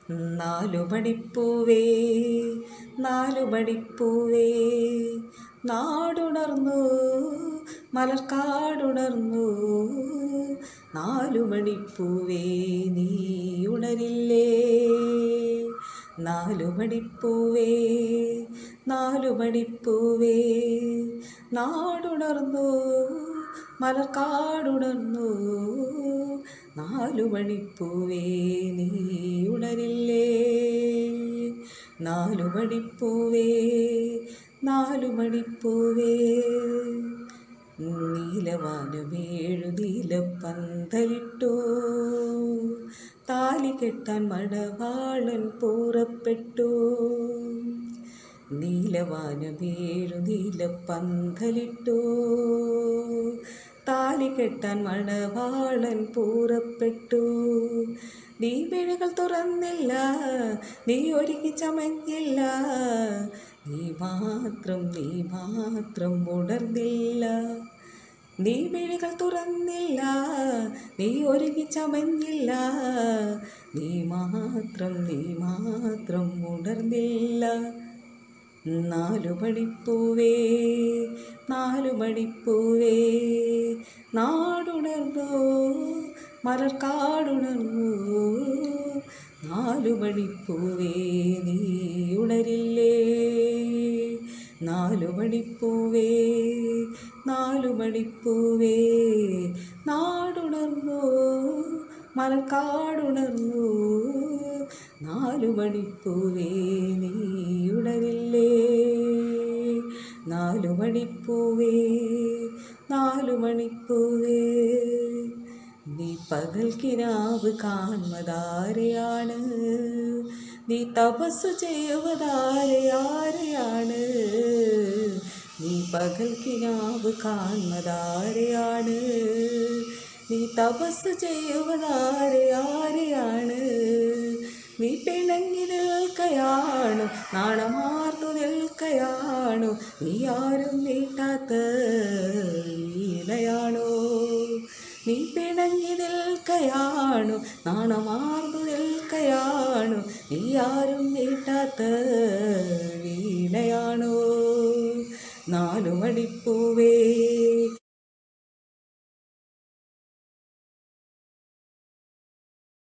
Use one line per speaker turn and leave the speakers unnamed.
നാലു മണിപ്പൂവേ നാലു മണിപ്പൂവേ നാടുണർന്നു മലർക്കാടുണർന്നു നാലു മണിപ്പൂവേ നീ ഉണരില്ലേ നാലു മണിപ്പൂവേ നാലു മണിപ്പൂവേ നാടുണർന്നു മലർക്കാടുണർന്നു നാലു മണിപ്പൂവേ നീ ഉണരില്ലേ നാലു മണിപ്പൂവേ നാലു മണിപ്പൂവേ നീലവാനുമേഴു നീലപ്പന്തലിട്ടു താലി കെട്ടാൻ മണവാളൻ പൂറപ്പെട്ടു നീലവാനുമേഴു നീലപ്പന്തലിട്ടു താലി കെട്ടാൻ മണവാളൻ പൂറപ്പെട്ടു നീ മിഴികൾ തുറന്നില്ല നീ ഒരുക്കി ചമഞ്ഞില്ല നീ മാത്രം നീ മാത്രം ഉണർന്നില്ല നീ മിഴികൾ തുറന്നില്ല നീ ഒരുങ്ങി ചമഞ്ഞില്ല നീ മാത്രം നീ മാത്രം ഉണർന്നില്ല നാലു മണിപ്പൂവേ നാലു മണിപ്പൂവേ നാടുണർന്നു മലർക്കാടുണർന്നു നാലു മണിപ്പൂവേ നീ ഉണരില്ലേ നാലു മണിപ്പൂവേ നാലു മണിപ്പൂവേ നാടുണർന്നു മലർക്കാടുണർന്നു നാലു മണിപ്പൂവേ നീ ഉണരില്ലേ നാലു മണിപ്പൂവേ നാലു മണിപ്പൂവേ നീ പകൽക്കിനാവ് കാൺമതാരെയാണ് നീ തപസ് ചെയ്യുവതാരെയാരെയാണ് നീ പകൽക്കിനാവ് കാൺമതാരെയാണ് നീ തപസ് ചെയ്യുവതാരെയാരെയാണ് നീ പിണങ്ങി നിൽക്കയാണു നാണമാർന്നു നിൽക്കയാണു നീ ആരും നീട്ടാത്ത വീണയാണോ നീ പിണങ്ങി നിൽക്കയാണു നാണമാർന്നു നിൽക്കയാണു നീ ആരും നീട്ടാത്ത വീണയാണോ നാലു മണിപ്പൂവേ